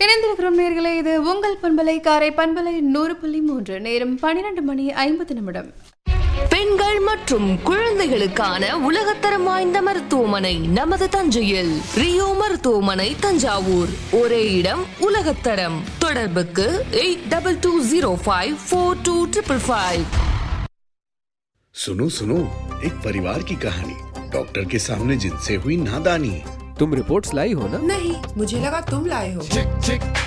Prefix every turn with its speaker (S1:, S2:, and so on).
S1: இணைந்திருக்கிறோம் நேர்களே இது உங்கள் பண்பலை காரை பண்பலை நூறு புள்ளி மூன்று நேரம் பன்னிரண்டு மணி ஐம்பது நிமிடம்
S2: பெண்கள் மற்றும் குழந்தைகளுக்கான உலகத்தரம் வாய்ந்த மருத்துவமனை நமது தஞ்சையில் ரியோ மருத்துவமனை தஞ்சாவூர் ஒரே இடம் உலகத்தரம் தொடர்புக்கு eight double two zero five four two triple five
S3: सुनो सुनो एक परिवार की कहानी डॉक्टर के सामने जिनसे हुई नादानी
S4: तुम रिपोर्ट्स लाई हो ना
S5: नहीं मुझे लगा तुम लाए हो